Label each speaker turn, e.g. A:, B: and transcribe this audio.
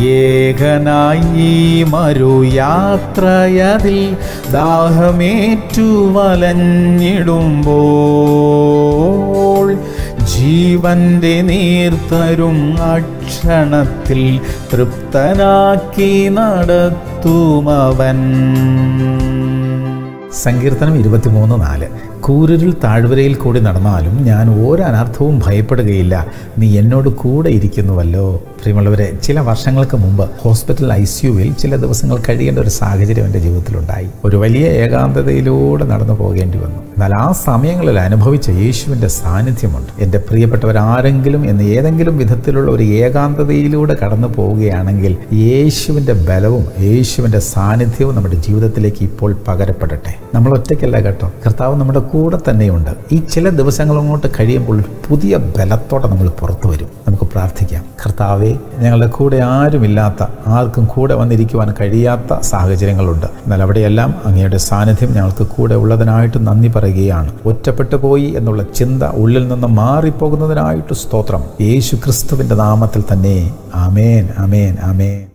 A: ഏകനായി ഈ മറുയാത്രയതിൽ ദാഹമേറ്റു വലഞ്ഞിടുമ്പോൾ ജീവന്റെ നീർത്തരും അക്ഷണത്തിൽ തൃപ്തനാക്കി നടത്തുമവൻ സങ്കീർത്തനം ഇരുപത്തിമൂന്ന് നാല് കൂരിരുൾ താഴ്വരയിൽ കൂടി നടന്നാലും ഞാൻ ഒരു അനർത്ഥവും ഭയപ്പെടുകയില്ല നീ എന്നോട് കൂടെ ഇരിക്കുന്നുവല്ലോ പ്രിയമുള്ളവരെ ചില വർഷങ്ങൾക്ക് മുമ്പ് ഹോസ്പിറ്റൽ ഐ സിയുവിൽ ചില ദിവസങ്ങൾ കഴിയേണ്ട ഒരു സാഹചര്യം എൻ്റെ ജീവിതത്തിലുണ്ടായി ഒരു വലിയ ഏകാന്തതയിലൂടെ നടന്നു പോകേണ്ടി വന്നു എന്നാൽ ആ സമയങ്ങളിൽ അനുഭവിച്ച യേശുവിൻ്റെ സാന്നിധ്യമുണ്ട് എൻ്റെ പ്രിയപ്പെട്ടവരാരെങ്കിലും എന്ന് ഏതെങ്കിലും വിധത്തിലുള്ള ഒരു ഏകാന്തതയിലൂടെ കടന്നു പോവുകയാണെങ്കിൽ യേശുവിൻ്റെ ബലവും യേശുവിൻ്റെ സാന്നിധ്യവും നമ്മുടെ ജീവിതത്തിലേക്ക് ഇപ്പോൾ പകരപ്പെടട്ടെ നമ്മൾ ഒറ്റയ്ക്കല്ല കേട്ടോ കർത്താവ് നമ്മുടെ കൂടെ തന്നെയുണ്ട് ഈ ചില ദിവസങ്ങൾ അങ്ങോട്ട് കഴിയുമ്പോൾ ഒരു പുതിയ ബലത്തോടെ നമ്മൾ പുറത്തു വരും നമുക്ക് പ്രാർത്ഥിക്കാം കർത്താവെ ഞങ്ങളുടെ കൂടെ ആരുമില്ലാത്ത ആർക്കും കൂടെ വന്നിരിക്കുവാൻ കഴിയാത്ത സാഹചര്യങ്ങളുണ്ട് എന്നാൽ അവിടെയെല്ലാം അങ്ങയുടെ സാന്നിധ്യം ഞങ്ങൾക്ക് കൂടെ ഉള്ളതിനായിട്ട് നന്ദി പറയുകയാണ് ഒറ്റപ്പെട്ടു പോയി എന്നുള്ള ചിന്ത ഉള്ളിൽ നിന്ന് മാറിപ്പോകുന്നതിനായിട്ട് സ്തോത്രം യേശു ക്രിസ്തുവിൻ്റെ നാമത്തിൽ തന്നെ ആമേൻ ആമേൻ ആമേൻ